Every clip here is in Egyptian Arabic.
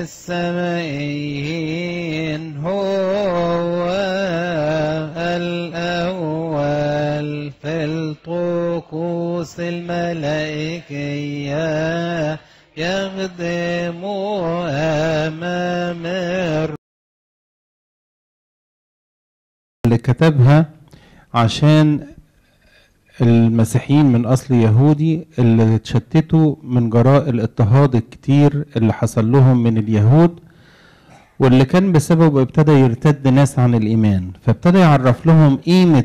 السمائيين هو الأول في الطقوس الملائكية يخدم أمام الر- اللي كتبها عشان المسيحيين من اصل يهودي اللي اتشتتوا من جراء الاضطهاد الكتير اللي حصل لهم من اليهود واللي كان بسببه ابتدى يرتد ناس عن الايمان فابتدى يعرف لهم قيمه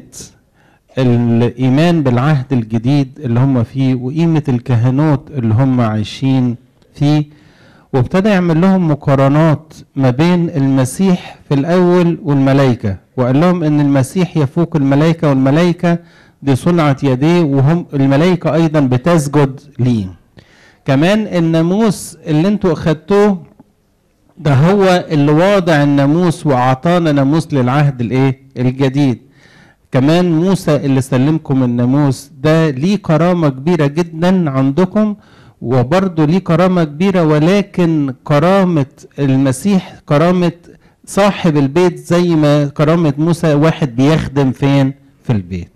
الايمان بالعهد الجديد اللي هم فيه وقيمه الكهنوت اللي هم عايشين فيه وابتدى يعمل لهم مقارنات ما بين المسيح في الاول والملائكه وقال لهم ان المسيح يفوق الملائكه والملائكه دي صنعه يديه وهم الملائكه ايضا بتسجد ليه كمان الناموس اللي انتوا اخدتوه ده هو اللي واضع الناموس واعطانا ناموس للعهد الايه الجديد كمان موسى اللي سلمكم الناموس ده ليه كرامة كبيرة جدا عندكم وبرضه ليه كرامة كبيرة ولكن كرامة المسيح كرامة صاحب البيت زي ما كرامة موسى واحد بيخدم فين في البيت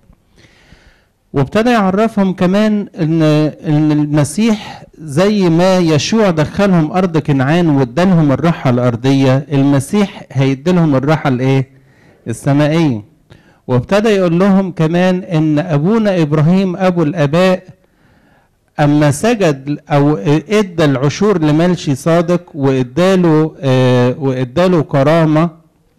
وابتدى يعرفهم كمان ان ان المسيح زي ما يشوع دخلهم ارض كنعان وادالهم الراحه الارضيه المسيح هيديلهم الراحه الايه السمائيه وابتدى يقول لهم كمان ان ابونا ابراهيم ابو الاباء اما سجد او ادى العشور لملشي صادق واداله آه واداله كرامه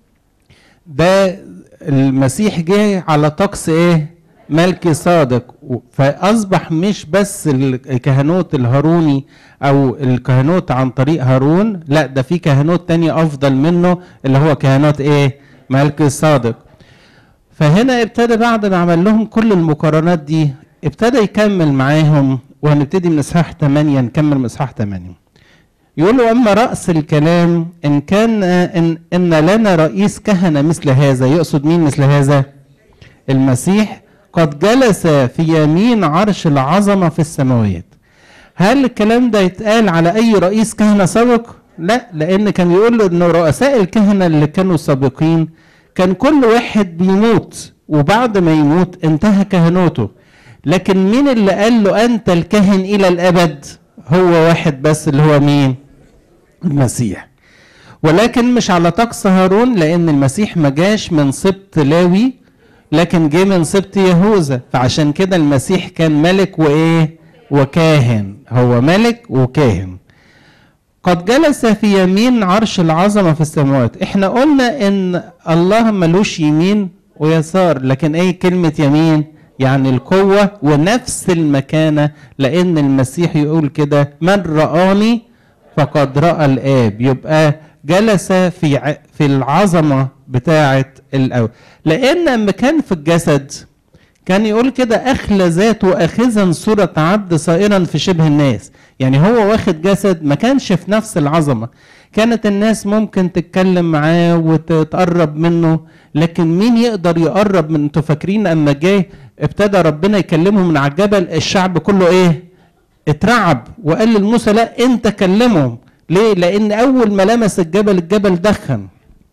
ده المسيح جه على طقس ايه ملكي صادق فاصبح مش بس الكهنوت الهاروني او الكهنوت عن طريق هارون لا ده في كهنوت تاني افضل منه اللي هو كهنوت ايه ملكي صادق فهنا ابتدى بعد ما عمل لهم كل المقارنات دي ابتدى يكمل معاهم وهنبتدي من اصحاح 8 نكمل من اصحاح 8 يقول له اما راس الكلام ان كان ان ان لنا رئيس كهنه مثل هذا يقصد مين مثل هذا المسيح قد جلس في يمين عرش العظمه في السماوات هل الكلام ده يتقال على اي رئيس كهنه سابق لا لان كان يقول له ان رؤساء الكهنه اللي كانوا سابقين كان كل واحد بيموت وبعد ما يموت انتهى كهنوته لكن مين اللي قال له انت الكاهن الى الابد هو واحد بس اللي هو مين المسيح ولكن مش على طقس هارون لان المسيح ما جاش من سبط لاوي لكن جه من سبط يهوذا فعشان كده المسيح كان ملك وايه وكاهن هو ملك وكاهن قد جلس في يمين عرش العظمة في السماوات احنا قلنا ان الله ملوش يمين ويسار لكن ايه كلمة يمين يعني القوة ونفس المكانة لان المسيح يقول كده من رآني فقد رأى الآب يبقى جلس في في العظمة بتاعة الأول لأن لما كان في الجسد كان يقول كده أخلى ذاته أخذا صورة عبد صائرا في شبه الناس يعني هو واخد جسد ما كانش في نفس العظمة كانت الناس ممكن تتكلم معاه وتتقرب منه لكن مين يقدر يقرب من انتوا فاكرين اما جه ابتدى ربنا يكلمه من على الجبل الشعب كله ايه اترعب وقال لموسى لا انت كلمهم ليه لان اول ما لمس الجبل الجبل دخن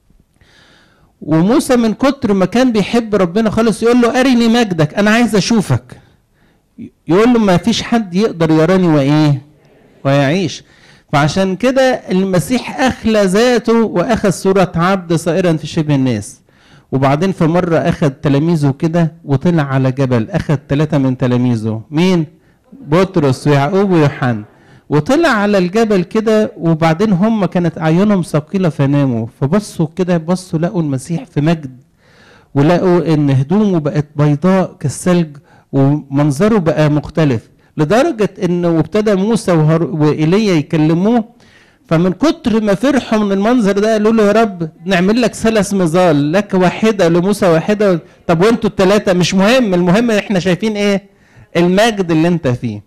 وموسى من كتر ما كان بيحب ربنا خالص يقول له ارني مجدك انا عايز اشوفك يقول له ما فيش حد يقدر يراني وايه ويعيش فعشان كده المسيح اخلى ذاته واخذ صوره عبد صائرا في شبه الناس وبعدين في مره اخذ تلاميذه كده وطلع على جبل اخذ ثلاثه من تلاميذه مين بطرس ويعقوب ويوحنا وطلع على الجبل كده وبعدين هم كانت اعينهم ثقيله فناموا فبصوا كده بصوا لقوا المسيح في مجد ولقوا ان هدومه بقت بيضاء كالثلج ومنظره بقى مختلف لدرجه انه وابتدى موسى وايليا يكلموه فمن كتر ما فرحوا من المنظر ده قالوا له يا رب نعمل لك ثلاث مظال لك واحده لموسى واحده طب وانتوا الثلاثه مش مهم المهم احنا شايفين ايه المجد اللي انت فيه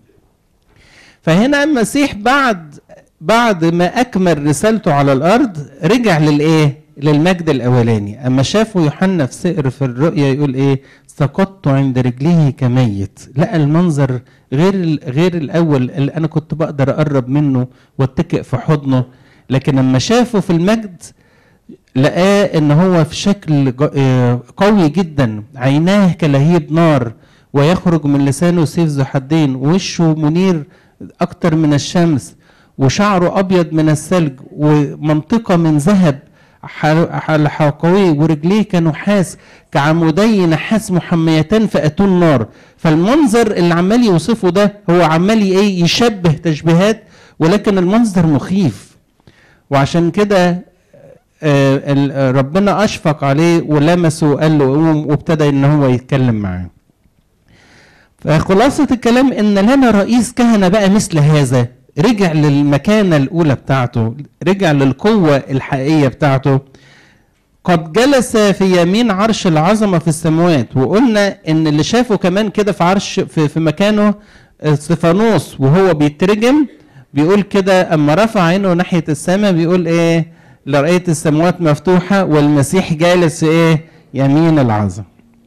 فهنا المسيح بعد بعد ما اكمل رسالته على الارض رجع للايه للمجد الاولاني اما شافوا يوحنا في سقر في الرؤيا يقول ايه سقطت عند رجليه كميت لقى المنظر غير غير الاول اللي انا كنت بقدر اقرب منه واتكئ في حضنه لكن لما شافه في المجد لقاه ان هو في شكل ج- آه، قوي جدا عيناه كلهيب نار ويخرج من لسانه سيف ذو حدين ووشه منير اكتر من الشمس وشعره ابيض من الثلج ومنطقه من ذهب ح- حلقوي ورجليه كنحاس كعمودي نحاس محميتان في اتون نار فالمنظر اللي عمال يوصفه ده هو عمال ايه يشبه تشبيهات ولكن المنظر مخيف وعشان كده آه، ال- آه، ربنا اشفق عليه ولمسه وقال له قوم وابتدى ان هو يتكلم معاه فخلاصة الكلام ان لنا رئيس كهنة بقى مثل هذا رجع للمكانة الاولى بتاعته رجع للقوة الحقيقية بتاعته قد جلس في يمين عرش العظمة في السماوات وقلنا ان اللي شافه كمان كده في عرش في, في مكانه استفانوس وهو بيترجم بيقول كده اما رفع عينه ناحية السماء بيقول ايه لرأيت السماوات مفتوحة والمسيح جالس في ايه يمين العظمة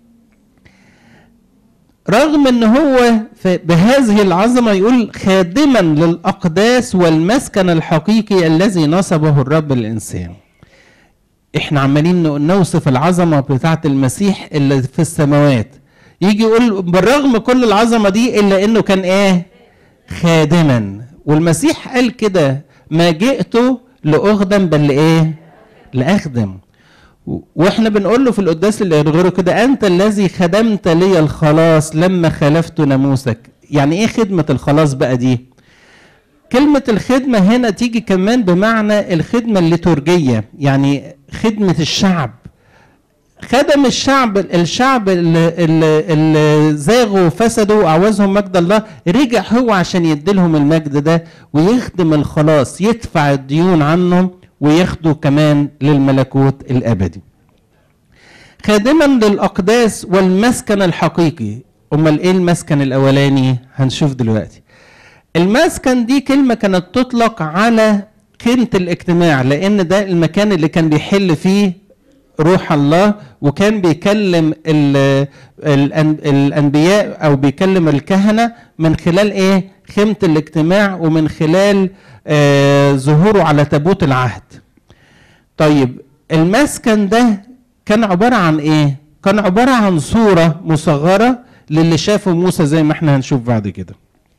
رغم ان هو في- بهذه العظمه يقول خادما للاقداس والمسكن الحقيقي الذي نصبه الرب للانسان احنا عمالين ن- نوصف العظمه بتاعه المسيح اللي في السماوات يجي يقول بالرغم كل العظمه دي الا انه كان ايه خادما والمسيح قال كده ما جئت لاخدم بل لايه لاخدم و- واحنا بنقول له في القداس اللي غيره كده انت الذي خدمت لي الخلاص لما خالفت ناموسك يعني ايه خدمه الخلاص بقى دي كلمة الخدمة هنا تيجي كمان بمعنى الخدمة الليتورجية يعني خدمة الشعب خدم الشعب الشعب اللي, اللي, اللي زاغوا وفسدوا وعوزهم مجد الله رجع هو عشان يديلهم المجد ده ويخدم الخلاص يدفع الديون عنهم وياخدوا كمان للملكوت الابدي خادما للاقداس والمسكن الحقيقي امال ايه المسكن الاولاني هنشوف دلوقتي المسكن دي كلمة كانت تطلق على خيمة الاجتماع لأن ده المكان اللي كان بيحل فيه روح الله وكان بيكلم ال- الأن- الأنبياء أو بيكلم الكهنة من خلال إيه؟ خيمة الاجتماع ومن خلال آه، ظهوره على تابوت العهد. طيب المسكن ده كان عبارة عن إيه؟ كان عبارة عن صورة مصغرة للي شافه موسى زي ما احنا هنشوف بعد كده.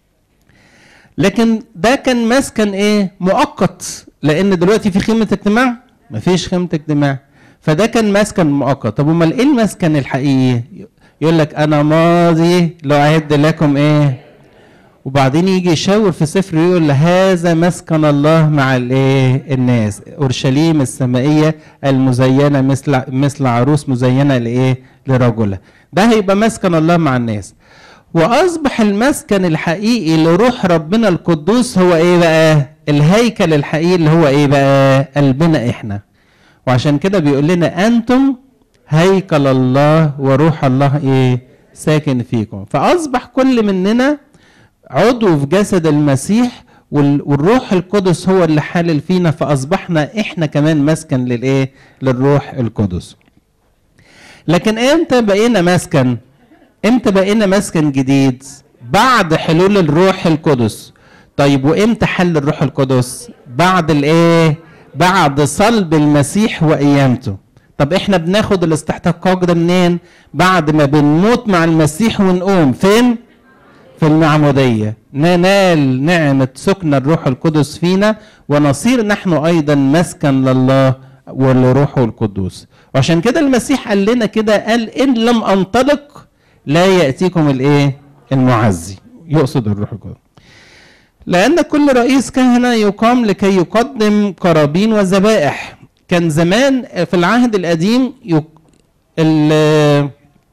لكن ده كان مسكن ايه مؤقت لان دلوقتي في خيمه اجتماع مفيش خيمه اجتماع فده كان مسكن مؤقت طب امال ايه المسكن الحقيقي يقول لك انا ماضي لاعد لكم ايه وبعدين يجي يشاور في سفر يقول هذا مسكن الله مع الايه الناس اورشليم السمائيه المزينه مثل مثل عروس مزينه لايه لرجلها ده هيبقى مسكن الله مع الناس واصبح المسكن الحقيقي لروح ربنا القدوس هو ايه بقى الهيكل الحقيقي اللي هو ايه بقى قلبنا احنا وعشان كده بيقول لنا انتم هيكل الله وروح الله ايه ساكن فيكم فاصبح كل مننا عضو في جسد المسيح وال- والروح القدس هو اللي حالل فينا فاصبحنا احنا كمان مسكن للايه للروح القدس لكن امتى بقينا مسكن امتى بقينا مسكن جديد بعد حلول الروح القدس طيب وامتى حل الروح القدس بعد الايه بعد صلب المسيح وقيامته طب احنا بناخد الاستحقاق ده منين بعد ما بنموت مع المسيح ونقوم فين في المعمودية ننال نعمة سكن الروح القدس فينا ونصير نحن أيضا مسكن لله ولروحه القدوس وعشان كده المسيح قال لنا كده قال إن لم أنطلق لا يأتيكم الإيه المعزي يقصد الروح القدس لأن كل رئيس كهنة يقام لكي يقدم قرابين وذبائح كان زمان في العهد القديم يق... ال...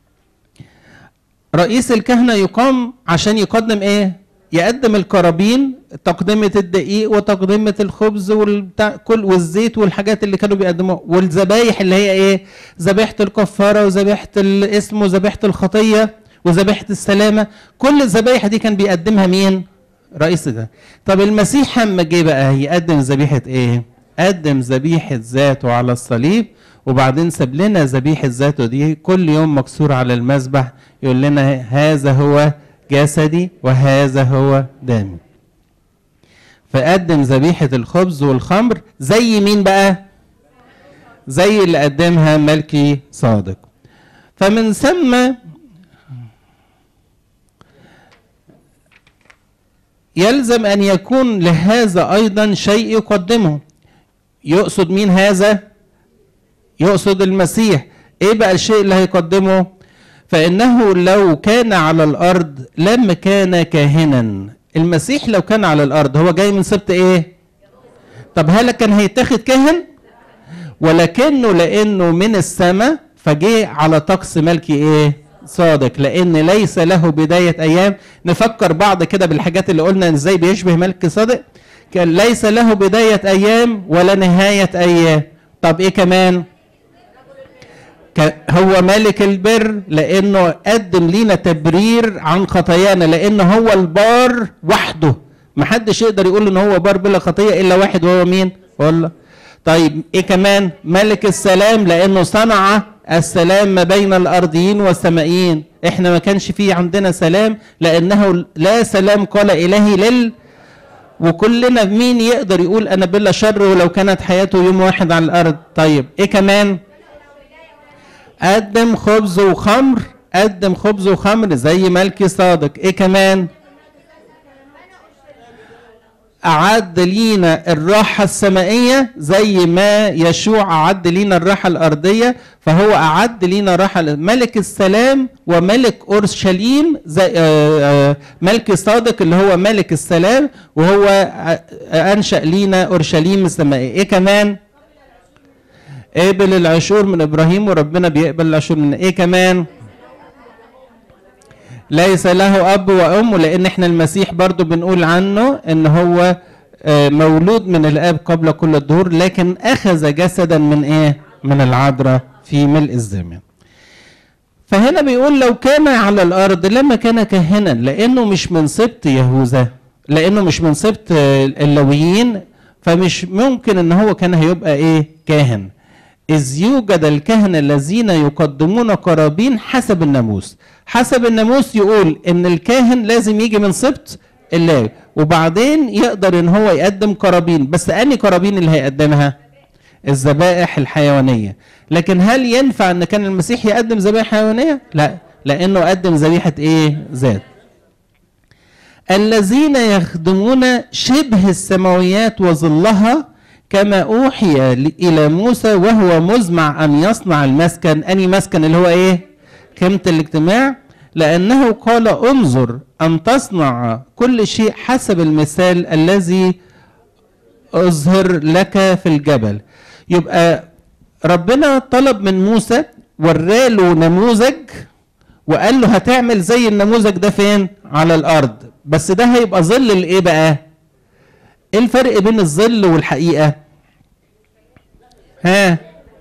رئيس الكهنة يقام عشان يقدم ايه؟ يقدم القرابين تقدمة الدقيق وتقدمة الخبز والبتاع كل والزيت والحاجات اللي كانوا بيقدموها والذبايح اللي هي ايه؟ ذبيحة الكفارة وذبيحة الاسم وذبيحة الخطية وذبيحة السلامة كل الذبايح دي كان بيقدمها مين؟ رئيس ده طب المسيح اما جه بقى يقدم ذبيحة ايه؟ قدم ذبيحة ذاته على الصليب وبعدين ساب لنا ذبيحة ذاته دي كل يوم مكسور على المذبح يقول لنا هذا هو جسدي وهذا هو دمي فقدم ذبيحة الخبز والخمر زي مين بقى زي اللي قدمها ملكي صادق فمن ثم يلزم أن يكون لهذا أيضا شيء يقدمه يقصد مين هذا يقصد المسيح ايه بقى الشيء اللي هيقدمه فانه لو كان على الارض لما كان كاهنا المسيح لو كان على الارض هو جاي من سبط ايه طب هل كان هيتاخد كاهن ولكنه لانه من السماء فجه على طقس ملكي ايه صادق لان ليس له بدايه ايام نفكر بعض كده بالحاجات اللي قلنا ازاي بيشبه ملك صادق كان ليس له بدايه ايام ولا نهايه ايام طب ايه كمان هو مالك البر لانه قدم لينا تبرير عن خطايانا لان هو البار وحده محدش يقدر يقول ان هو بار بلا خطيه الا واحد وهو مين والله طيب ايه كمان ملك السلام لانه صنع السلام ما بين الارضيين والسمائيين احنا ما كانش فيه عندنا سلام لانه لا سلام قال الهي لل وكلنا مين يقدر يقول انا بلا شر ولو كانت حياته يوم واحد على الارض طيب ايه كمان قدم خبز وخمر قدم خبز وخمر زي ملكي صادق ايه كمان أعد لينا الراحة السمائية زي ما يشوع أعد لينا الراحة الأرضية فهو أعد لينا راحة ملك السلام وملك أورشليم زي آآ آآ ملك صادق اللي هو ملك السلام وهو أنشأ لينا أورشليم السمائية إيه كمان؟ قبل العشور من إبراهيم وربنا بيقبل العشور من إيه كمان؟ ليس له اب وام لان احنا المسيح برضو بنقول عنه ان هو مولود من الاب قبل كل الدهور لكن اخذ جسدا من ايه من العذراء في ملء الزمان فهنا بيقول لو كان على الارض لما كان كاهنا لانه مش من سبط يهوذا لانه مش من سبط اللويين فمش ممكن ان هو كان هيبقى ايه كاهن إذ يوجد الكهنة الذين يقدمون قرابين حسب الناموس حسب الناموس يقول إن الكاهن لازم يجي من سبط اللاوي وبعدين يقدر إن هو يقدم قرابين بس أني قرابين اللي هيقدمها الذبائح الحيوانية لكن هل ينفع إن كان المسيح يقدم ذبائح حيوانية؟ لا لأنه قدم ذبيحة إيه؟ ذات الذين يخدمون شبه السماويات وظلها كما أوحي إلى موسى وهو مزمع أن يصنع المسكن أني مسكن اللي هو إيه خيمة الاجتماع لأنه قال انظر أن تصنع كل شيء حسب المثال الذي أظهر لك في الجبل يبقى ربنا طلب من موسى وراله نموذج وقال له هتعمل زي النموذج ده فين على الأرض بس ده هيبقى ظل الإيه بقى ايه الفرق بين الظل والحقيقة ها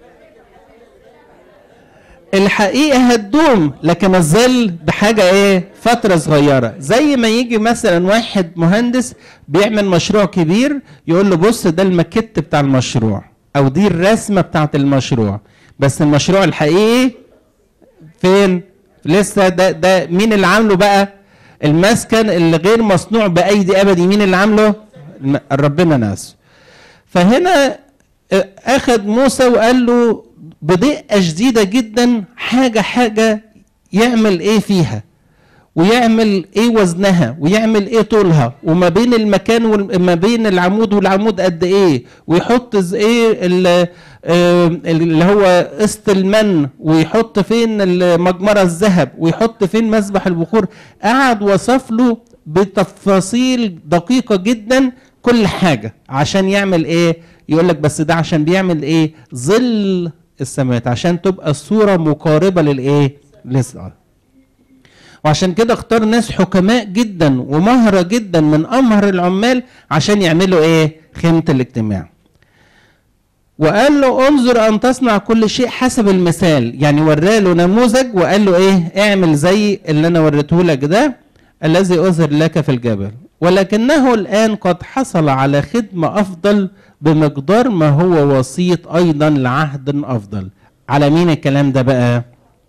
الحقيقة هتدوم لكن الظل بحاجة ايه فترة صغيرة زي ما يجي مثلا واحد مهندس بيعمل مشروع كبير يقول له بص ده المكت بتاع المشروع او دي الرسمة بتاعت المشروع بس المشروع الحقيقي فين لسه ده ده مين اللي عامله بقى المسكن اللي غير مصنوع بايدي ابدي مين اللي عامله ربنا ناس فهنا اخذ موسى وقال له بدقه شديده جدا حاجه حاجه يعمل ايه فيها ويعمل ايه وزنها ويعمل ايه طولها وما بين المكان وما بين العمود والعمود قد ايه ويحط ايه اللي هو قسط المن ويحط فين المجمرة الذهب ويحط فين مسبح البخور قعد وصف له بتفاصيل دقيقة جدا كل حاجة عشان يعمل ايه يقول لك بس ده عشان بيعمل ايه ظل السماوات عشان تبقى الصورة مقاربة للايه للأرض وعشان كده اختار ناس حكماء جدا ومهرة جدا من امهر العمال عشان يعملوا ايه خيمة الاجتماع وقال له انظر ان تصنع كل شيء حسب المثال يعني وراله نموذج وقال له ايه اعمل زي اللي انا وريته لك ده الذي اظهر لك في الجبل ولكنه الان قد حصل على خدمة افضل بمقدار ما هو وسيط ايضا لعهد افضل على مين الكلام ده بقى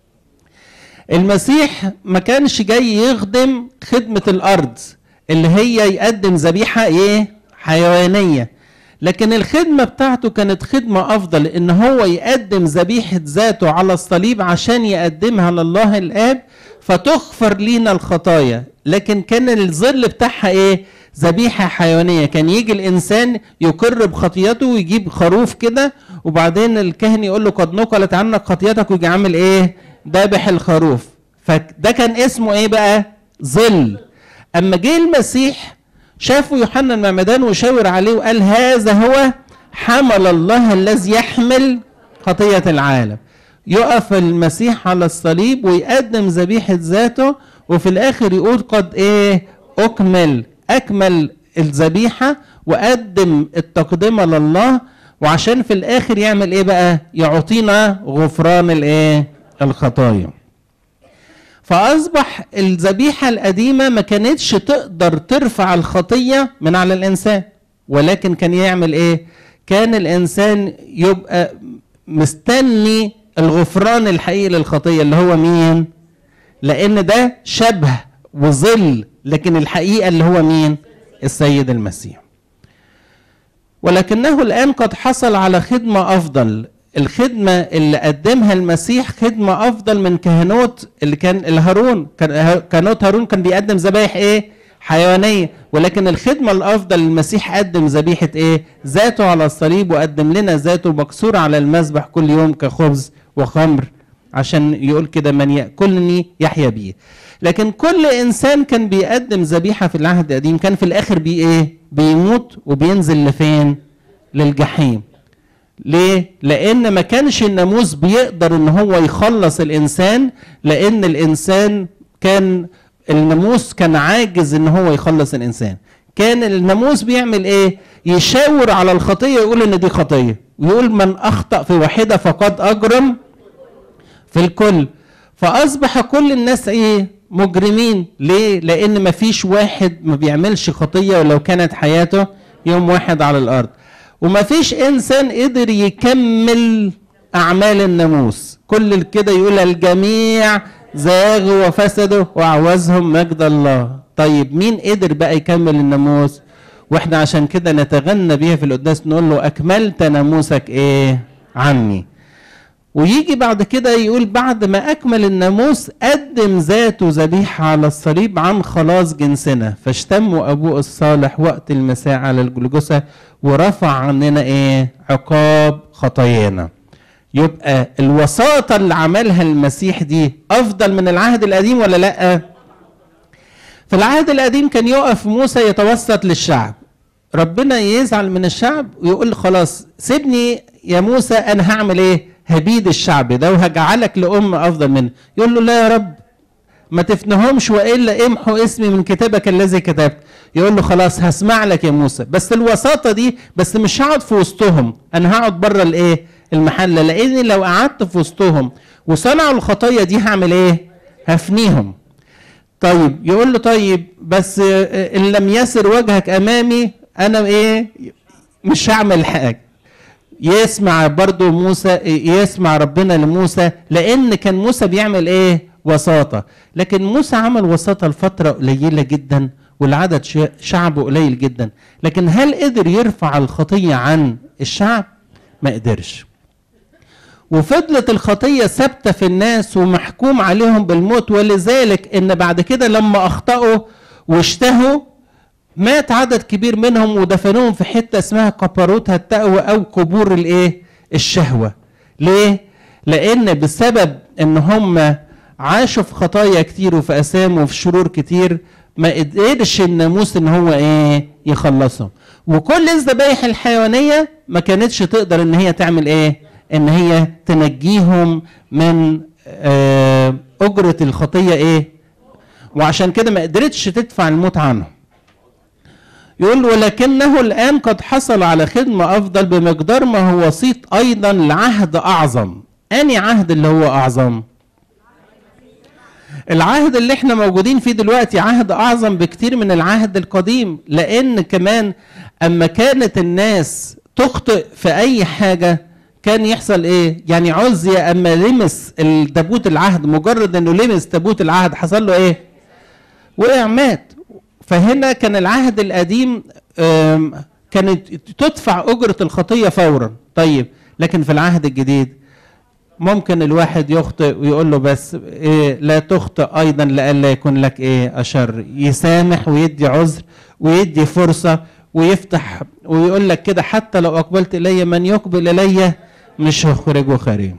المسيح ما كانش جاي يخدم خدمة الأرض اللي هي يقدم ذبيحة إيه؟ حيوانيه لكن الخدمه بتاعته كانت خدمه افضل ان هو يقدم ذبيحه ذاته على الصليب عشان يقدمها لله الاب فتغفر لينا الخطايا لكن كان الظل بتاعها ايه ذبيحه حيوانيه كان يجي الانسان يقر بخطيته ويجيب خروف كده وبعدين الكاهن يقول له قد نقلت عنك خطيتك ويجي عامل ايه ذابح الخروف فده كان اسمه ايه بقى ظل اما جه المسيح شافوا يوحنا المعمدان وشاور عليه وقال هذا هو حمل الله الذي يحمل خطيه العالم يقف المسيح على الصليب ويقدم ذبيحه ذاته وفي الاخر يقول قد ايه اكمل اكمل الذبيحه وقدم التقدمه لله وعشان في الاخر يعمل ايه بقى يعطينا غفران الايه الخطايا فاصبح الذبيحه القديمه ما كانتش تقدر ترفع الخطيه من على الانسان ولكن كان يعمل ايه كان الانسان يبقى مستني الغفران الحقيقي للخطيه اللي هو مين لان ده شبه وظل لكن الحقيقه اللي هو مين السيد المسيح ولكنه الان قد حصل على خدمه افضل الخدمه اللي قدمها المسيح خدمه افضل من كهنوت اللي كان الهارون كان كهنوت هارون كان بيقدم ذبايح ايه حيوانيه ولكن الخدمه الافضل المسيح قدم ذبيحه ايه ذاته على الصليب وقدم لنا ذاته مكسور على المذبح كل يوم كخبز وخمر عشان يقول كده من ياكلني يحيا بيه لكن كل انسان كان بيقدم ذبيحه في العهد القديم كان في الاخر بي ايه بيموت وبينزل لفين للجحيم ليه لان ما كانش الناموس بيقدر ان هو يخلص الانسان لان الانسان كان الناموس كان عاجز ان هو يخلص الانسان كان الناموس بيعمل ايه يشاور على الخطيه يقول ان دي خطيه ويقول من اخطا في واحده فقد اجرم في الكل فاصبح كل الناس ايه مجرمين ليه لان ما فيش واحد ما بيعملش خطيه ولو كانت حياته يوم واحد على الارض وما فيش انسان قدر يكمل اعمال الناموس كل كده يقول الجميع زاغوا وفسدوا وعوزهم مجد الله طيب مين قدر بقى يكمل الناموس واحنا عشان كده نتغنى بيها في القداس نقول له اكملت ناموسك ايه عني ويجي بعد كده يقول بعد ما اكمل الناموس قدم ذاته ذبيحه على الصليب عن خلاص جنسنا فاشتموا ابوه الصالح وقت المساء على الجلجسه ورفع عننا ايه عقاب خطايانا يبقى الوساطه اللي عملها المسيح دي افضل من العهد القديم ولا لا في العهد القديم كان يقف موسى يتوسط للشعب ربنا يزعل من الشعب ويقول خلاص سيبني يا موسى انا هعمل ايه هبيد الشعب ده وهجعلك لأم أفضل منه يقول له لا يا رب ما تفنهمش وإلا امحوا اسمي من كتابك الذي كتبت يقول له خلاص هسمع لك يا موسى بس الوساطة دي بس مش هقعد في وسطهم أنا هقعد بره الإيه المحلة لأني لو قعدت في وسطهم وصنعوا الخطايا دي هعمل إيه هفنيهم طيب يقول له طيب بس إن لم يسر وجهك أمامي أنا إيه مش هعمل حاجة يسمع برضو موسى يسمع ربنا لموسى لان كان موسى بيعمل ايه وساطه لكن موسى عمل وساطه لفتره قليله جدا والعدد شعبه قليل جدا لكن هل قدر يرفع الخطيه عن الشعب ما قدرش وفضلت الخطية ثابتة في الناس ومحكوم عليهم بالموت ولذلك ان بعد كده لما اخطأوا واشتهوا مات عدد كبير منهم ودفنوهم في حته اسمها قبروتها التقوى او قبور الايه الشهوه ليه لان بسبب ان هم عاشوا في خطايا كتير وفي اثام وفي شرور كتير ما قدرش الناموس ان هو ايه يخلصهم وكل الذبايح الحيوانيه ما كانتش تقدر ان هي تعمل ايه ان هي تنجيهم من آه اجره الخطيه ايه وعشان كده ما قدرتش تدفع الموت عنهم يقول ولكنه الآن قد حصل على خدمة أفضل بمقدار ما هو وسيط أيضا لعهد أعظم أني عهد اللي هو أعظم العهد اللي احنا موجودين فيه دلوقتي عهد أعظم بكتير من العهد القديم لأن كمان أما كانت الناس تخطئ في أي حاجة كان يحصل ايه يعني عزي اما لمس التابوت العهد مجرد انه لمس تابوت العهد حصل له ايه وقع مات فهنا كان العهد القديم كانت تدفع اجره الخطيه فورا طيب لكن في العهد الجديد ممكن الواحد يخطئ ويقول له بس إيه لا تخطئ ايضا لئلا يكون لك ايه اشر يسامح ويدي عذر ويدي فرصه ويفتح ويقول لك كده حتى لو اقبلت الي من يقبل الي مش هخرجه خارج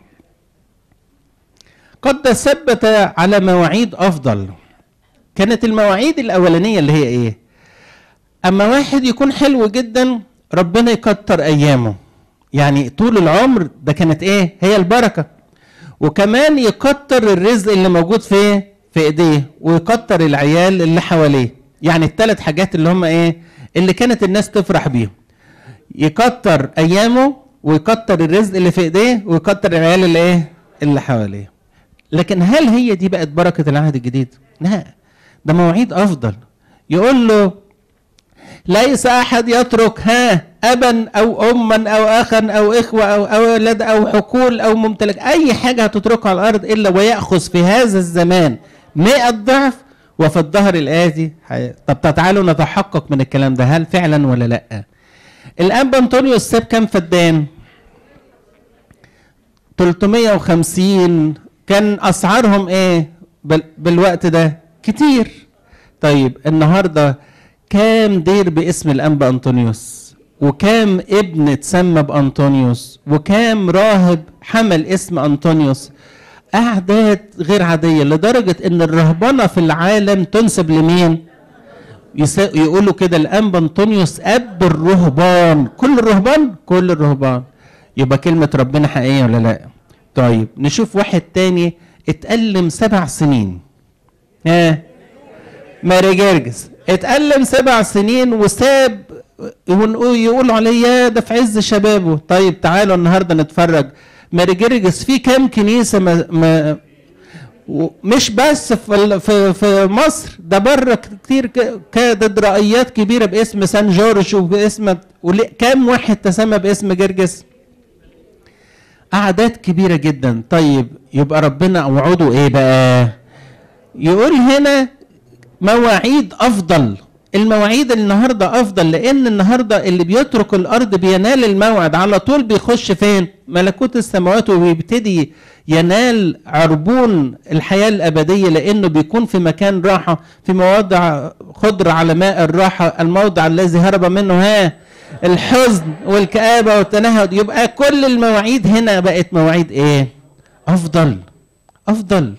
قد ثبت على مواعيد افضل كانت المواعيد الاولانيه اللي هي ايه اما واحد يكون حلو جدا ربنا يكتر ايامه يعني طول العمر ده كانت ايه هي البركه وكمان يكتر الرزق اللي موجود في في ايديه ويكتر العيال اللي حواليه يعني الثلاث حاجات اللي هم ايه اللي كانت الناس تفرح بيهم يكتر ايامه ويكتر الرزق اللي في ايديه ويكتر العيال اللي ايه اللي حواليه لكن هل هي دي بقت بركه العهد الجديد لا ده مواعيد افضل يقول له ليس احد يترك ها ابا او اما او اخا او اخوه او اولاد او حقول او ممتلك اي حاجه هتتركها على الارض الا وياخذ في هذا الزمان مئة ضعف وفي الظهر الاتي حي- طب تعالوا نتحقق من الكلام ده هل فعلا ولا لا الانبا انطونيوس ساب كام فدان 350 كان اسعارهم ايه بال- بالوقت ده كتير طيب النهارده كام دير باسم الانبا انطونيوس وكام ابن اتسمى بانطونيوس وكام راهب حمل اسم انطونيوس اعداد غير عاديه لدرجه ان الرهبنه في العالم تنسب لمين يس- يقولوا كده الانبا انطونيوس اب الرهبان كل الرهبان كل الرهبان يبقى كلمه ربنا حقيقيه ولا لا طيب نشوف واحد تاني اتألم سبع سنين ها ماري جرجس اتألم سبع سنين وساب ونقول- يقولوا عليه يا ده في عز شبابه طيب تعالوا النهارده نتفرج ماري جرجس في كام كنيسه ما, ما و- مش بس في ال- في في مصر ده بره كتير ك- كاتدرائيات كبيره باسم سان جورج وباسم وليه- كام واحد تسمى باسم جرجس اعداد كبيره جدا طيب يبقى ربنا وعوده ايه بقى يقول هنا مواعيد افضل المواعيد النهارده افضل لان النهارده اللي بيترك الارض بينال الموعد على طول بيخش فين ملكوت السماوات وبيبتدي ينال عربون الحياه الابديه لانه بيكون في مكان راحه في مواضع خضر على ماء الراحه الموضع الذي هرب منه ها الحزن والكآبة والتنهد يبقى كل المواعيد هنا بقت مواعيد ايه افضل افضل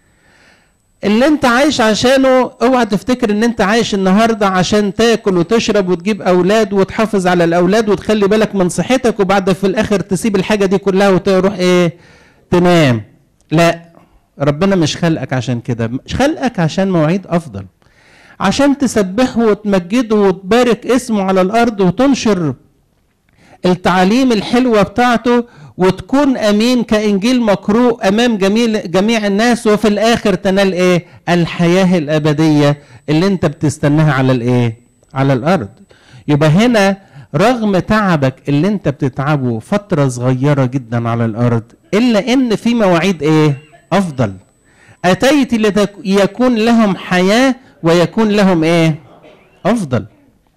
اللي انت عايش عشانه اوعى تفتكر ان انت عايش النهارده عشان تاكل وتشرب وتجيب اولاد وتحافظ على الاولاد وتخلي بالك من صحتك وبعد في الاخر تسيب الحاجه دي كلها وتروح ايه تنام لا ربنا مش خلقك عشان كده مش خلقك عشان مواعيد افضل عشان تسبحه وتمجده وتبارك اسمه على الارض وتنشر التعاليم الحلوه بتاعته وتكون امين كانجيل مقروء امام جميع جميع الناس وفي الاخر تنال ايه الحياه الابديه اللي انت بتستناها على الايه على الارض يبقى هنا رغم تعبك اللي انت بتتعبه فتره صغيره جدا على الارض الا ان في مواعيد ايه افضل اتيت ليكون لهم حياه ويكون لهم ايه افضل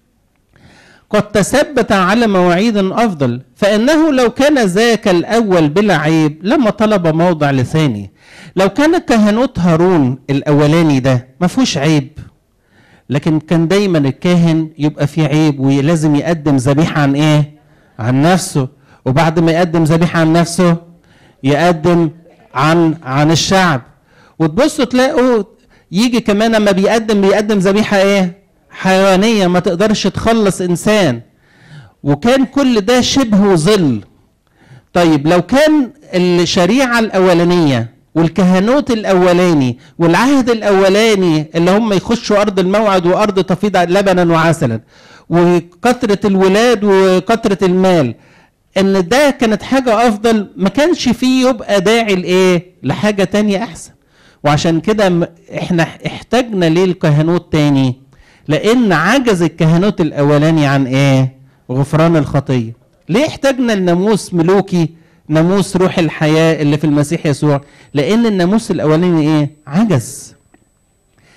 قد تثبت على مواعيد افضل فانه لو كان ذاك الاول بلا عيب لما طلب موضع لثاني لو كان كهنوت هارون الاولاني ده ما فيهوش عيب لكن كان دايما الكاهن يبقى فيه عيب ولازم يقدم ذبيحه عن ايه عن نفسه وبعد ما يقدم ذبيحه عن نفسه يقدم عن عن الشعب وتبصوا تلاقوا يجي كمان لما بيقدم بيقدم ذبيحه ايه حيوانيه ما تقدرش تخلص انسان وكان كل ده شبه ظل طيب لو كان الشريعه الاولانيه والكهنوت الاولاني والعهد الاولاني اللي هم يخشوا ارض الموعد وارض تفيض لبنا وعسلا وكثره الولاد وكثره المال ان ده كانت حاجه افضل ما كانش فيه يبقى داعي لايه لحاجه تانية احسن وعشان كده احنا احتاجنا ليه الكهنوت تاني لان عجز الكهنوت الاولاني عن ايه غفران الخطيه ليه احتاجنا الناموس ملوكي ناموس روح الحياه اللي في المسيح يسوع لان الناموس الاولاني ايه عجز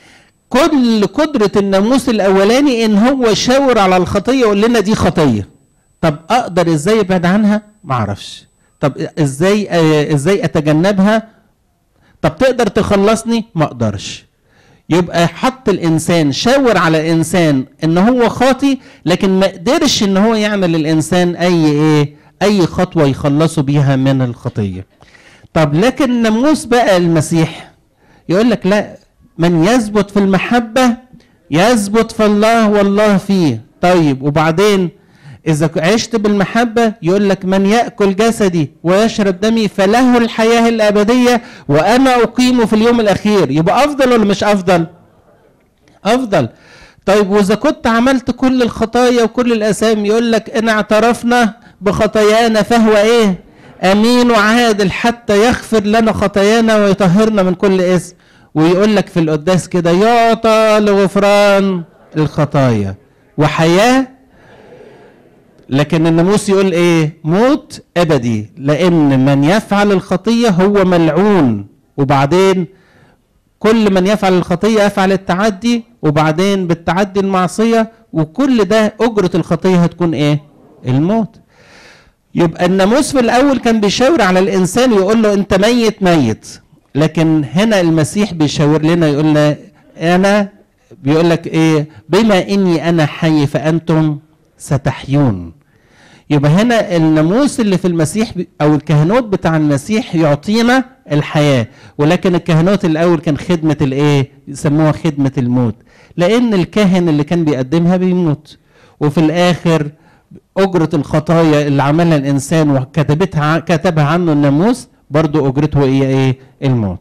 كل قدرة الناموس الأولاني إن هو يشاور على الخطية يقول لنا دي خطية طب أقدر إزاي أبعد عنها؟ معرفش طب إزاي آه إزاي أتجنبها؟ طب تقدر تخلصني؟ ما أقدرش يبقى حط الانسان شاور على الانسان ان هو خاطي لكن ما قدرش ان هو يعمل الانسان اي ايه اي خطوه يخلصه بيها من الخطيه طب لكن ناموس بقى المسيح يقول لك لا من يثبت في المحبه يثبت في الله والله فيه طيب وبعدين إذا عشت بالمحبة يقول لك من يأكل جسدي ويشرب دمي فله الحياة الأبدية وأنا أقيمه في اليوم الأخير يبقى أفضل ولا مش أفضل؟ أفضل طيب وإذا كنت عملت كل الخطايا وكل الأسامي يقول لك إن اعترفنا بخطايانا فهو إيه؟ أمين وعادل حتى يغفر لنا خطايانا ويطهرنا من كل اسم ويقول لك في القداس كده يعطى لغفران الخطايا وحياه لكن الناموس يقول ايه موت ابدي لان من يفعل الخطيه هو ملعون وبعدين كل من يفعل الخطيه يفعل التعدي وبعدين بالتعدي المعصيه وكل ده اجره الخطيه هتكون ايه الموت يبقى الناموس في الاول كان بيشاور على الانسان ويقول له انت ميت ميت لكن هنا المسيح بيشاور لنا يقول لنا انا بيقول لك ايه بما اني انا حي فانتم ستحيون يبقى هنا الناموس اللي في المسيح او الكهنوت بتاع المسيح يعطينا الحياه ولكن الكهنوت الاول كان خدمه الايه يسموها خدمه الموت لان الكاهن اللي كان بيقدمها بيموت وفي الاخر اجره الخطايا اللي عملها الانسان وكتبتها كتبها عنه الناموس برضو اجرته هي ايه الموت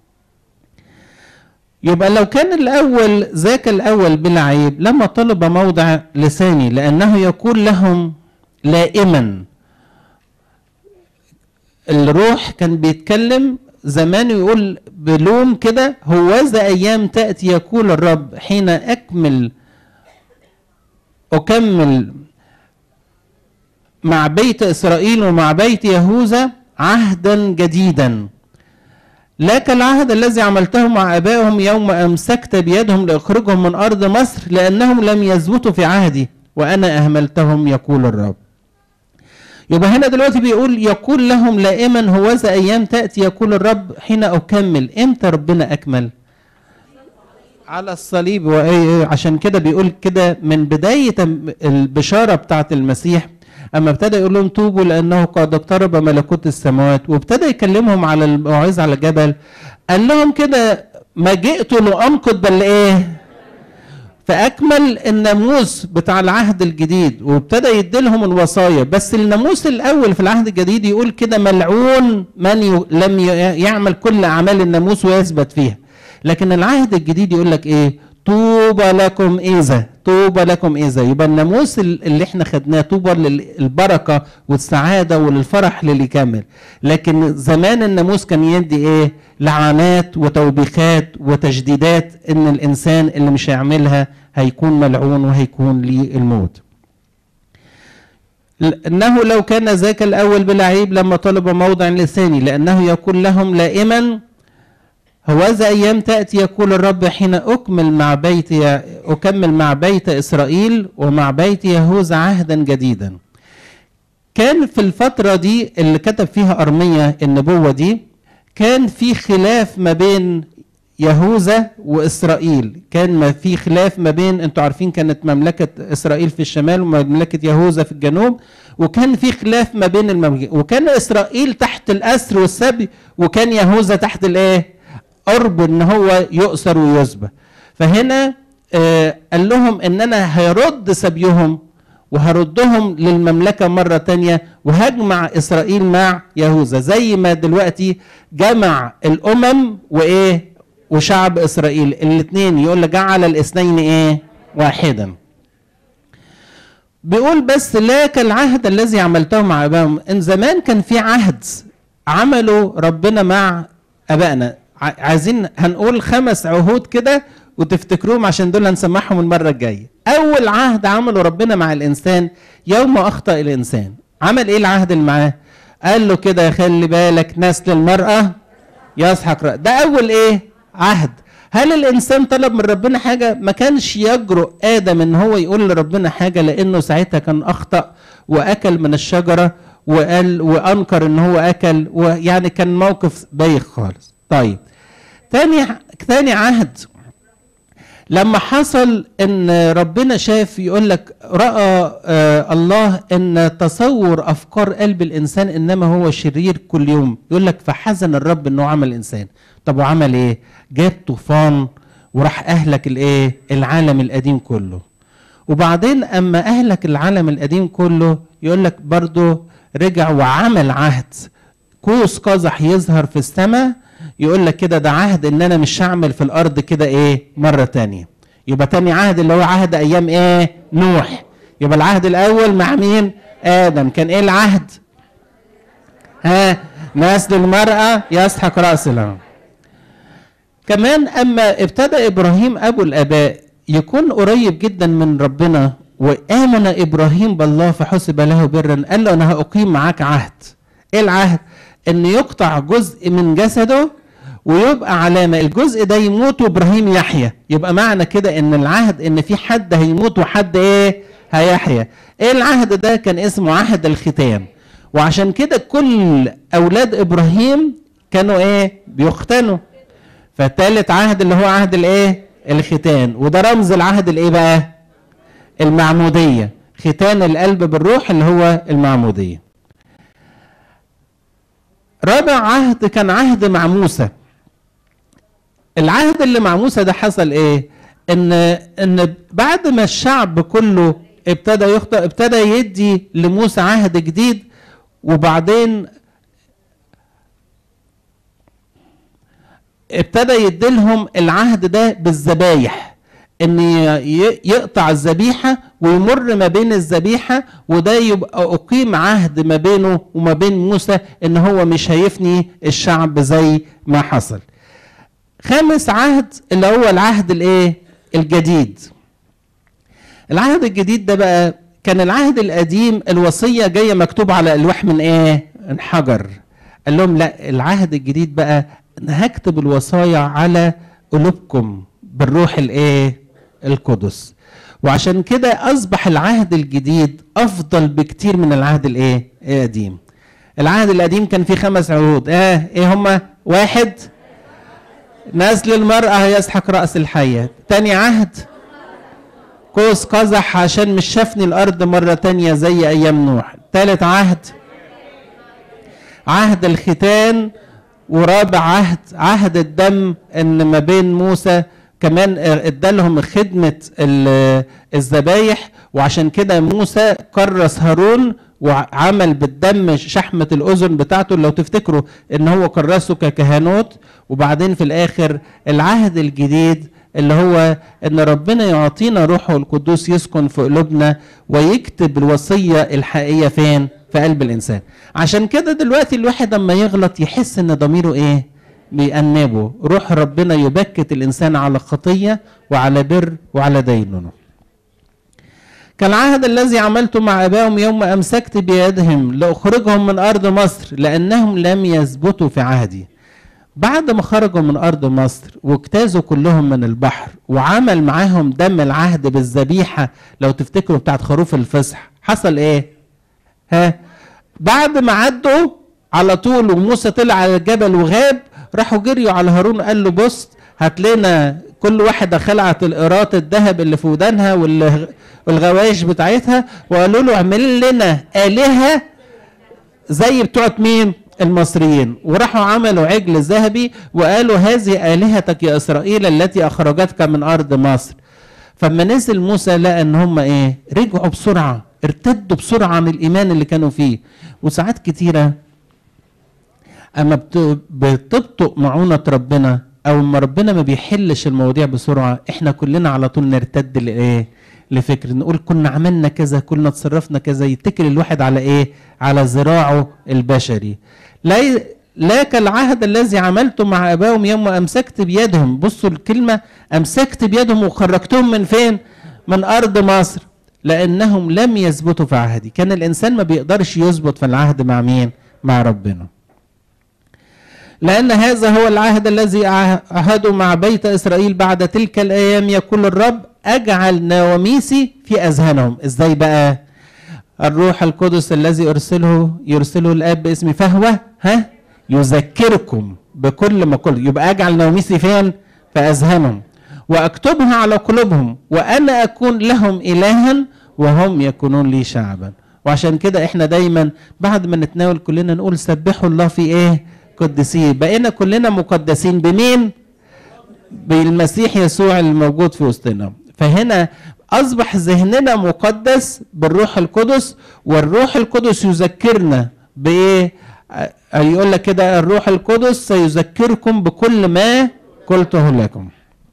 يبقى لو كان الاول ذاك الاول بلا عيب لما طلب موضع لساني لانه يقول لهم لائما الروح كان بيتكلم زمان يقول بلوم كده هوذا ايام تاتي يقول الرب حين اكمل اكمل مع بيت اسرائيل ومع بيت يهوذا عهدا جديدا لا كالعهد الذي عملته مع ابائهم يوم امسكت بيدهم لاخرجهم من ارض مصر لانهم لم يثبتوا في عهدي وانا اهملتهم يقول الرب يبقى هنا دلوقتي بيقول يقول لهم لائما هوذا ايام تاتي يقول الرب حين اكمل امتى ربنا اكمل على الصليب وإيه عشان كده بيقول كده من بدايه البشاره بتاعت المسيح اما ابتدى يقول لهم توبوا لانه قد اقترب ملكوت السماوات وابتدى يكلمهم على الموعظه على الجبل قال لهم كده ما جئت لانقض بل ايه فاكمل الناموس بتاع العهد الجديد وابتدى يديلهم الوصايا بس الناموس الاول في العهد الجديد يقول كده ملعون من ي... لم ي... يعمل كل اعمال الناموس ويثبت فيها لكن العهد الجديد يقول لك ايه طوبى لكم اذا طوبى لكم اذا يبقى الناموس اللي احنا خدناه طوبى للبركه والسعاده وللفرح للي يكمل لكن زمان الناموس كان يدي ايه لعنات وتوبيخات وتجديدات ان الانسان اللي مش هيعملها هيكون ملعون وهيكون ليه الموت انه لو كان ذاك الاول بلا عيب لما طلب موضع لساني لانه يقول لهم لائما هوذا ايام تاتي يقول الرب حين اكمل مع بيت اكمل مع بيت اسرائيل ومع بيت يهوذا عهدا جديدا كان في الفترة دي اللي كتب فيها أرمية النبوة دي كان في خلاف ما بين يهوذا وإسرائيل كان ما في خلاف ما بين أنتوا عارفين كانت مملكة إسرائيل في الشمال ومملكة يهوذا في الجنوب وكان في خلاف ما بين المملكة وكان إسرائيل تحت الأسر والسبي وكان يهوذا تحت الإيه؟ قرب ان هو يؤسر ويسبى فهنا آه قال لهم ان انا هرد سبيهم وهردهم للمملكة مرة تانية وهجمع إسرائيل مع يهوذا زي ما دلوقتي جمع الأمم وإيه وشعب إسرائيل الاثنين يقول لك جعل الاثنين إيه واحدا بيقول بس لا كالعهد الذي عملته مع أبائهم إن زمان كان في عهد عمله ربنا مع أبائنا عايزين هنقول خمس عهود كده وتفتكروهم عشان دول هنسمعهم المرة الجاية أول عهد عمله ربنا مع الإنسان يوم أخطأ الإنسان عمل إيه العهد اللي معاه قال له كده خلي بالك نسل المرأة يسحق رأ ده أول إيه عهد هل الانسان طلب من ربنا حاجه ما كانش يجرؤ ادم ان هو يقول لربنا حاجه لانه ساعتها كان اخطا واكل من الشجره وقال وانكر ان هو اكل ويعني كان موقف بايخ خالص طيب تاني تاني عهد لما حصل ان ربنا شاف يقول لك راى آه الله ان تصور افكار قلب الانسان انما هو شرير كل يوم يقول لك فحزن الرب انه عمل انسان طب وعمل ايه جاب طوفان وراح اهلك الايه العالم القديم كله وبعدين اما اهلك العالم القديم كله يقول لك برضه رجع وعمل عهد قوس قزح يظهر في السماء يقول لك كده ده عهد ان انا مش هعمل في الارض كده ايه مره تانية يبقى تاني عهد اللي هو عهد ايام ايه نوح يبقى العهد الاول مع مين ادم كان ايه العهد ها نسل المرأة يسحق رأس الأرض كمان اما ابتدى ابراهيم ابو الاباء يكون قريب جدا من ربنا وامن ابراهيم بالله فحسب له برا قال له انا هاقيم معاك عهد ايه العهد ان يقطع جزء من جسده ويبقى علامه الجزء ده يموت وابراهيم يحيى يبقى معنى كده ان العهد ان في حد هيموت وحد ايه هيحيى ايه العهد ده كان اسمه عهد الختام وعشان كده كل اولاد ابراهيم كانوا ايه بيختنوا فالتالت عهد اللي هو عهد الايه الختان وده رمز العهد الايه بقى المعموديه ختان القلب بالروح اللي هو المعموديه رابع عهد كان عهد مع موسى العهد اللي مع موسى ده حصل ايه ان ان بعد ما الشعب كله ابتدى يخطئ ابتدى يدي لموسى عهد جديد وبعدين ابتدى يديلهم العهد ده بالذبايح ان يقطع الذبيحه ويمر ما بين الذبيحه وده يبقى اقيم عهد ما بينه وما بين موسى ان هو مش هيفني الشعب زي ما حصل خامس عهد اللي هو العهد الايه الجديد العهد الجديد ده بقى كان العهد القديم الوصيه جايه مكتوب على الواح من ايه من حجر قال لهم لا العهد الجديد بقى انا هكتب الوصايا على قلوبكم بالروح الايه القدس وعشان كده اصبح العهد الجديد افضل بكتير من العهد الايه القديم العهد القديم كان فيه خمس عهود اه ايه هما واحد نسل المرأة يسحق رأس الحية تاني عهد قوس قزح عشان مش شافني الأرض مرة تانية زي أيام نوح تالت عهد عهد الختان ورابع عهد عهد الدم ان ما بين موسى كمان ادالهم خدمة الذبايح وعشان كده موسى كرس هارون وعمل بالدم شحمة الأذن بتاعته لو تفتكروا إن هو كرسه ككهنوت وبعدين في الآخر العهد الجديد اللي هو إن ربنا يعطينا روحه القدوس يسكن في قلوبنا ويكتب الوصية الحقيقية فين؟ في قلب الإنسان عشان كده دلوقتي الواحد لما يغلط يحس إن ضميره إيه؟ بيأنبه روح ربنا يبكت الإنسان على خطية وعلى بر وعلى دينونه كالعهد الذي عملته مع ابائهم يوم امسكت بيدهم لاخرجهم من ارض مصر لانهم لم يثبتوا في عهدي بعد ما خرجوا من ارض مصر واجتازوا كلهم من البحر وعمل معاهم دم العهد بالذبيحه لو تفتكروا بتاعت خروف الفصح حصل ايه ها بعد ما عدوا على طول وموسى طلع على الجبل وغاب راحوا جريوا على هارون قال له بص هات لنا كل واحده خلعت القراط الذهب اللي في ودانها والغوايش بتاعتها وقالوا له اعمل لنا آلهة زي بتوعت مين؟ المصريين وراحوا عملوا عجل ذهبي وقالوا هذه آلهتك يا إسرائيل التي أخرجتك من أرض مصر فما نزل موسى لقى ان هم ايه رجعوا بسرعه ارتدوا بسرعه عن الايمان اللي كانوا فيه وساعات كتيره اما بتبطئ معونه ربنا او اما ربنا ما بيحلش المواضيع بسرعه احنا كلنا على طول نرتد لايه لفكر نقول كنا عملنا كذا كنا تصرفنا كذا يتكل الواحد على ايه على ذراعه البشري لا لا كالعهد الذي عملته مع ابائهم يوم امسكت بيدهم بصوا الكلمه امسكت بيدهم وخرجتهم من فين من ارض مصر لانهم لم يثبتوا في عهدي كان الانسان ما بيقدرش يثبت في العهد مع مين مع ربنا لأن هذا هو العهد الذي عهده مع بيت إسرائيل بعد تلك الأيام يقول الرب أجعل نواميسي في أذهانهم إزاي بقى الروح القدس الذي أرسله يرسله الآب باسمي فهو ها يذكركم بكل ما قلت يبقى أجعل نواميسي فين في أذهانهم وأكتبها على قلوبهم وأنا أكون لهم إلها وهم يكونون لي شعبا وعشان كده احنا دايما بعد ما نتناول كلنا نقول سبحوا الله في ايه قدسيه بقينا كلنا مقدسين بمين بالمسيح يسوع الموجود في وسطنا فهنا اصبح ذهننا مقدس بالروح القدس والروح القدس يذكرنا بايه يقول لك كده الروح القدس سيذكركم بكل ما قلته لكم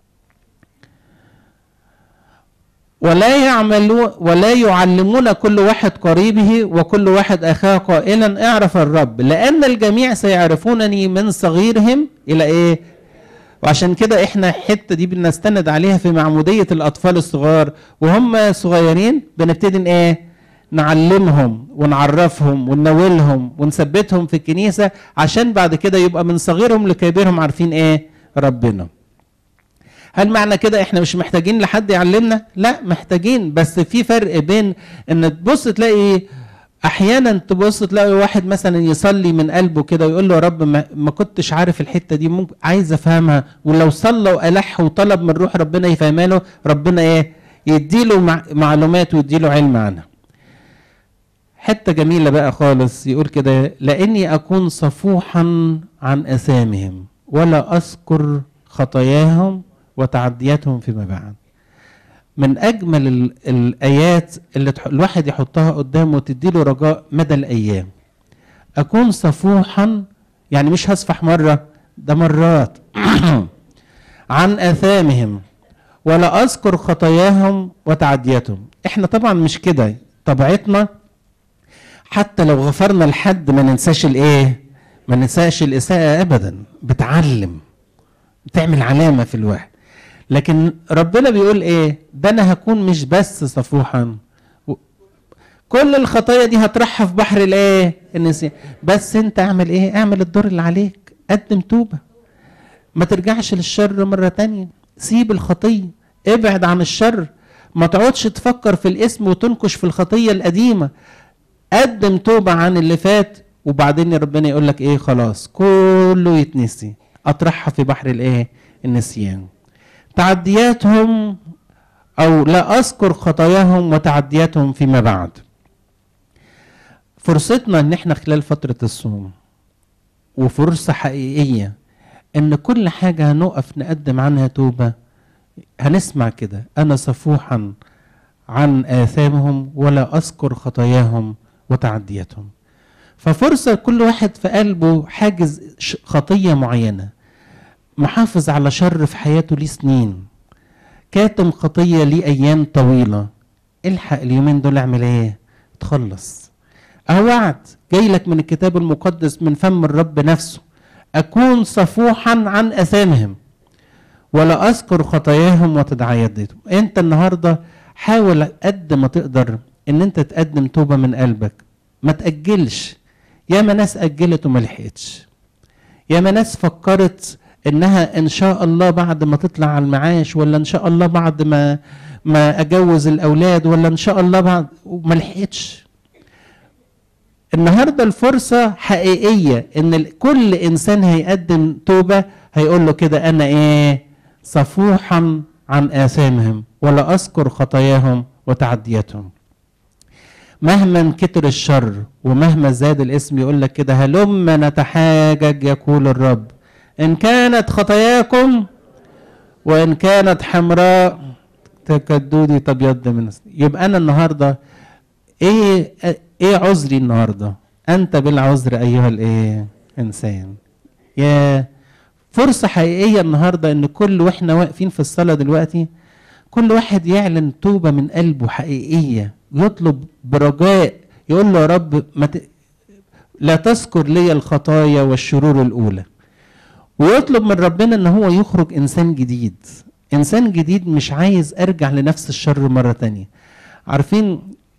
ولا يعملون ولا يعلمون كل واحد قريبه وكل واحد اخاه قائلا اعرف الرب لان الجميع سيعرفونني من صغيرهم الى ايه وعشان كده احنا الحته دي بنستند عليها في معموديه الاطفال الصغار وهم صغيرين بنبتدي ايه نعلمهم ونعرفهم وننولهم ونثبتهم في الكنيسه عشان بعد كده يبقى من صغيرهم لكبيرهم عارفين ايه ربنا هل معنى كده احنا مش محتاجين لحد يعلمنا لا محتاجين بس في فرق بين ان تبص تلاقي احيانا تبص تلاقي واحد مثلا يصلي من قلبه كده ويقول له يا رب ما, ما كنتش عارف الحته دي ممكن عايز افهمها ولو صلى والح وطلب من روح ربنا يفهمها له ربنا ايه يديله مع معلومات ويديله علم عنها حته جميله بقى خالص يقول كده لاني اكون صفوحا عن اثامهم ولا اذكر خطاياهم وتعدياتهم فيما بعد من اجمل ال- الايات اللي تح- الواحد يحطها قدامه وتديله رجاء مدى الايام اكون صفوحا يعني مش هصفح مره ده مرات عن اثامهم ولا اذكر خطاياهم وتعدياتهم احنا طبعا مش كده طبيعتنا حتى لو غفرنا لحد ما ننساش الايه ما ننساش الاساءه ابدا بتعلم بتعمل علامه في الواحد لكن ربنا بيقول ايه ده انا هكون مش بس صفوحا و- كل الخطايا دي هطرحها في بحر الايه النسيان بس انت اعمل ايه اعمل الدور اللي عليك قدم توبه ما ترجعش للشر مرة تانية سيب الخطية ابعد عن الشر ما تقعدش تفكر في الاسم وتنكش في الخطية القديمة قدم توبة عن اللي فات وبعدين ربنا يقول لك ايه خلاص كله يتنسي اطرحها في بحر الايه النسيان تعدياتهم او لا اذكر خطاياهم وتعدياتهم فيما بعد فرصتنا ان احنا خلال فترة الصوم وفرصة حقيقية ان كل حاجة هنقف نقدم عنها توبة هنسمع كده انا صفوحا عن آثامهم ولا أذكر خطاياهم وتعدياتهم ففرصة كل واحد في قلبه حاجز ش- خطية معينة محافظ على شر في حياته ليه سنين كاتم خطية ليه أيام طويلة الحق اليومين دول اعمل ايه تخلص أهو وعد جاي لك من الكتاب المقدس من فم الرب نفسه أكون صفوحا عن أثامهم ولا أذكر خطاياهم وتدعياتهم أنت النهاردة حاول قد ما تقدر إن أنت تقدم توبة من قلبك ما تأجلش ياما ناس أجلت وما لحقتش ياما ناس فكرت انها ان شاء الله بعد ما تطلع على المعاش ولا ان شاء الله بعد ما ما اجوز الاولاد ولا ان شاء الله بعد وما لحقتش النهارده الفرصه حقيقيه ان ال- كل انسان هيقدم توبه هيقول له كده انا ايه صفوحا عن اثامهم ولا اذكر خطاياهم وتعدياتهم مهما كتر الشر ومهما زاد الاسم يقول لك كده هلم نتحاجج يقول الرب ان كانت خطاياكم وان كانت حمراء تكدودي تبيض من الس- يبقى انا النهارده ايه ايه عذري النهارده انت بالعذر ايها الايه انسان يا فرصه حقيقيه النهارده ان كل واحنا واقفين في الصلاه دلوقتي كل واحد يعلن توبه من قلبه حقيقيه يطلب برجاء يقول له يا رب ما ت... لا تذكر لي الخطايا والشرور الاولى ويطلب من ربنا ان هو يخرج انسان جديد انسان جديد مش عايز ارجع لنفس الشر مره تانية عارفين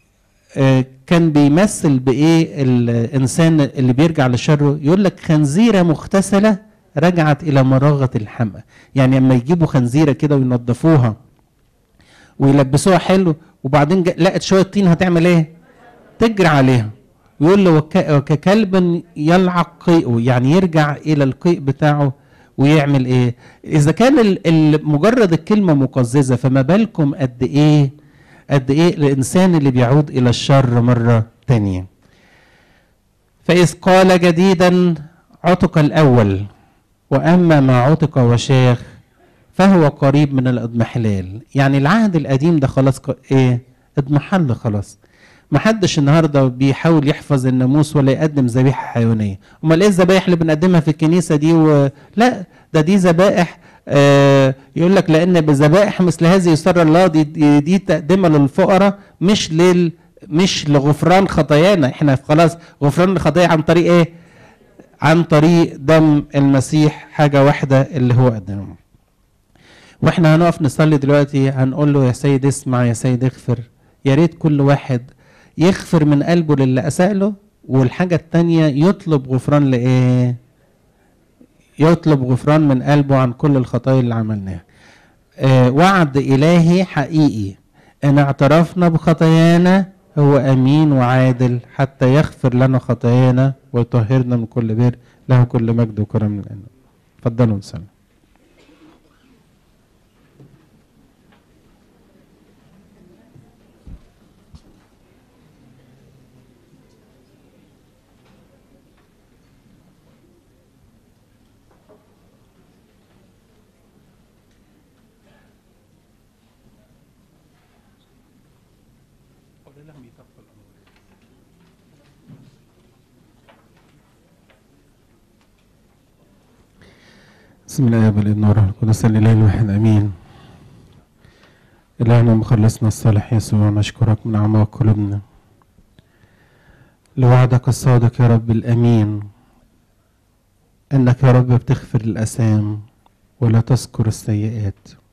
آه، كان بيمثل بايه الانسان اللي بيرجع لشره يقول لك خنزيره مغتسله رجعت الى مراغه الحمى يعني لما يجيبوا خنزيره كده وينضفوها ويلبسوها حلو وبعدين جا- لقت شويه طين هتعمل ايه تجري عليها يقول له وك- وككلب يلعق قيئه يعني يرجع الى القيء بتاعه ويعمل ايه اذا كان ال- ال- مجرد الكلمه مقززه فما بالكم قد ايه قد ايه الانسان اللي بيعود الى الشر مره تانية فاذ قال جديدا عتق الاول واما ما عتق وشاخ فهو قريب من الاضمحلال يعني العهد القديم ده خلاص ق- ايه اضمحل خلاص محدش النهارده بيحاول يحفظ الناموس ولا يقدم ذبيحه حيوانيه امال ايه الذبايح اللي بنقدمها في الكنيسه دي و... لا ده دي ذبائح آه يقول لك لان بذبائح مثل هذه يسر الله دي, دي, دي تقدمها للفقراء مش لل مش لغفران خطايانا احنا خلاص غفران الخطايا عن طريق ايه عن طريق دم المسيح حاجه واحده اللي هو قدمه واحنا هنقف نصلي دلوقتي هنقول له يا سيد اسمع يا سيد اغفر يا ريت كل واحد يغفر من قلبه للي اساء له والحاجه التانية يطلب غفران لايه يطلب غفران من قلبه عن كل الخطايا اللي عملناها آه وعد الهي حقيقي ان اعترفنا بخطايانا هو امين وعادل حتى يغفر لنا خطايانا ويطهرنا من كل بر له كل مجد وكرم من الآن اتفضلوا نسلم بسم الله والابن والروح القدس الاله الواحد امين الهنا مخلصنا الصالح يسوع نشكرك من اعماق قلوبنا لوعدك الصادق يا رب الامين انك يا رب بتغفر الاثام ولا تذكر السيئات